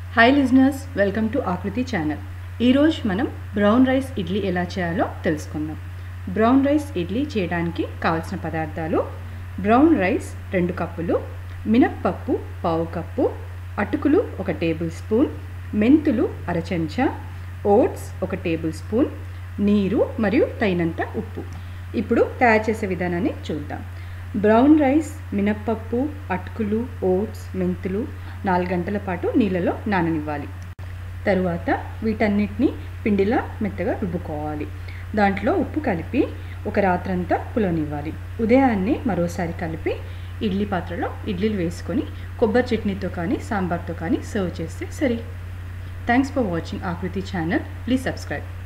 hi listeners welcome to Aakruthi channel ఈరోజు మనం brown rice idli ఎలా చేయాలో తెలుసుకుందాం బ్రౌన్ రైస్ ఇడ్లీ చేయడానికి కావాల్సిన పదార్థాలు బ్రౌన్ రైస్ రెండు కప్పులు మినప్పప్పు పావు కప్పు అటుకులు ఒక టేబుల్ స్పూన్ మెంతులు అర చెంచా ఓట్స్ ఒక టేబుల్ స్పూన్ నీరు మరియు తగినంత ఉప్పు ఇప్పుడు తయారు చేసే విధానాన్ని చూద్దాం బ్రౌన్ రైస్ మినప్పప్పు అటుకులు ఓట్స్ మెంతులు నాలుగు గంటల పాటు నీళ్ళలో నాననివ్వాలి తరువాత వీటన్నిటిని పిండిలా మెత్తగా రుబ్బుకోవాలి దాంట్లో ఉప్పు కలిపి ఒక రాత్రంతా పులనివ్వాలి ఉదయాన్నే మరోసారి కలిపి ఇడ్లీ పాత్రలో ఇడ్లీలు వేసుకొని కొబ్బరి చట్నీతో కానీ సాంబార్తో కానీ సర్వ్ చేస్తే సరి thanks for watching Aakruthi channel please subscribe